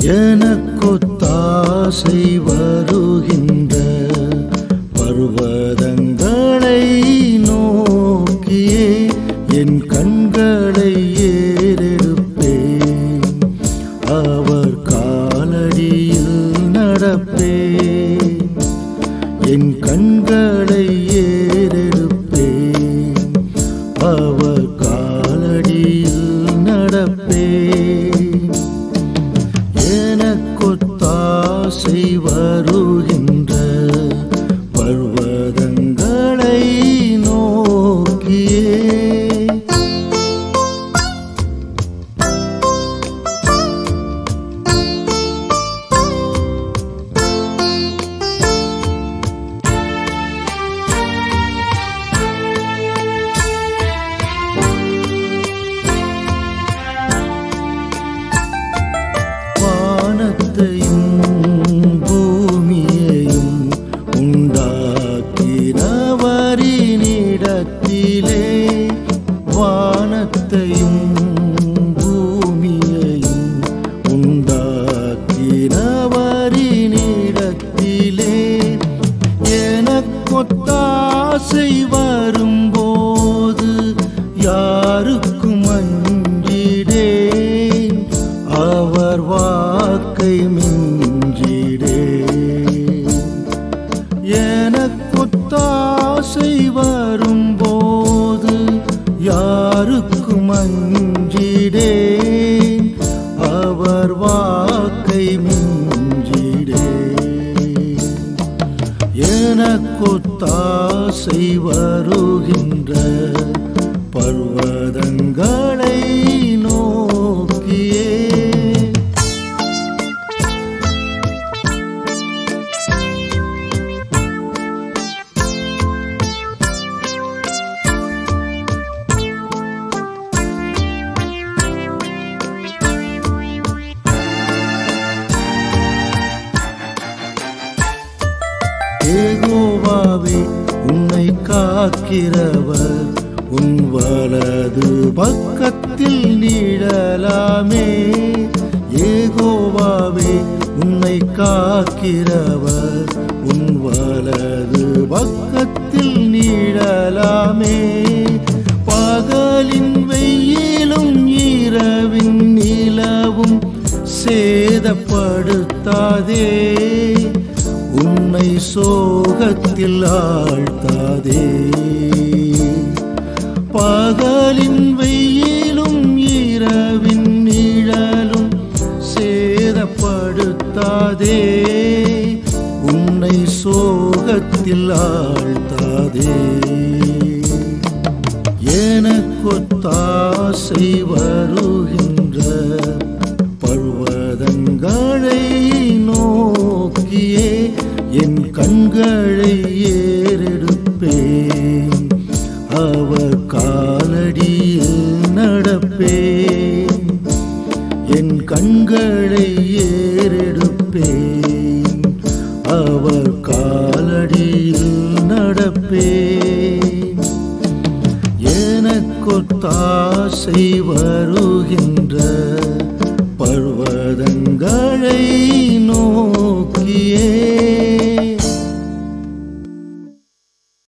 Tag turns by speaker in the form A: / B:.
A: எனக்கொத்தாசை வருகின்ற பர்வதங்களை நோக்கியே என் கண்களை ஏறெடுப்பேன் அவர் காலடியில் நடப்பேன் என் கண்களை ஏறெடுப்பேன் அவர் காலடியில் நடப்பேன் எனக்கொத்தாசை வருகின்ற பர்வதங்களை நோக்கியே வானத்தையும் பூமியையும் உண்டாக்கினவரினிடத்திலே வானத்தையும் பூமியையும் உண்டாக்கினவரினிடத்திலே எனக்கொத்தாசை வரும்போது யாருக்கும் அஞ்சிடேன் அவர் வாக்கை மிஞ்சிடேன் எனக்கொத்தாசை வரும்போது யாருக்கும் அஞ்சிடேன் அவர் வாக்கை மிஞ்சிடேன் எனக்கொத்தாசை வருகின்ற பர்வதங்களை நோக்கியே ஏகோவாவே உன்னை காக்கிறவர் உன் வலது பக்கத்தில் நீழலாமே ஏகோவாவே உன்னை காக்கிறவர் உன் வலது பக்கத்தில் நீழலாமே பகலின் வெயிலும் இரவின் நிலவும் சேதப்படுத்தாதே உன்னை சோகத்தில் ஆழ்த்தாதே பகலின் வெயிலும் இரவின் நிழலும் சேதப்படுத்தாதே உன்னை சோகத்தில் ஆழ்த்தாதே எனக்கொத்தாசை வருகின்ற பர்வதங்களை நோக்கியே என் கண்களை ஏறெடுப்பேன் அவர் காலடியில் நடப்பேன் என் கண்களை ஏறெடுப்பேன் அவர் காலடியில் நடப்பேன் எனக்கொத்தாசை வருகின்ற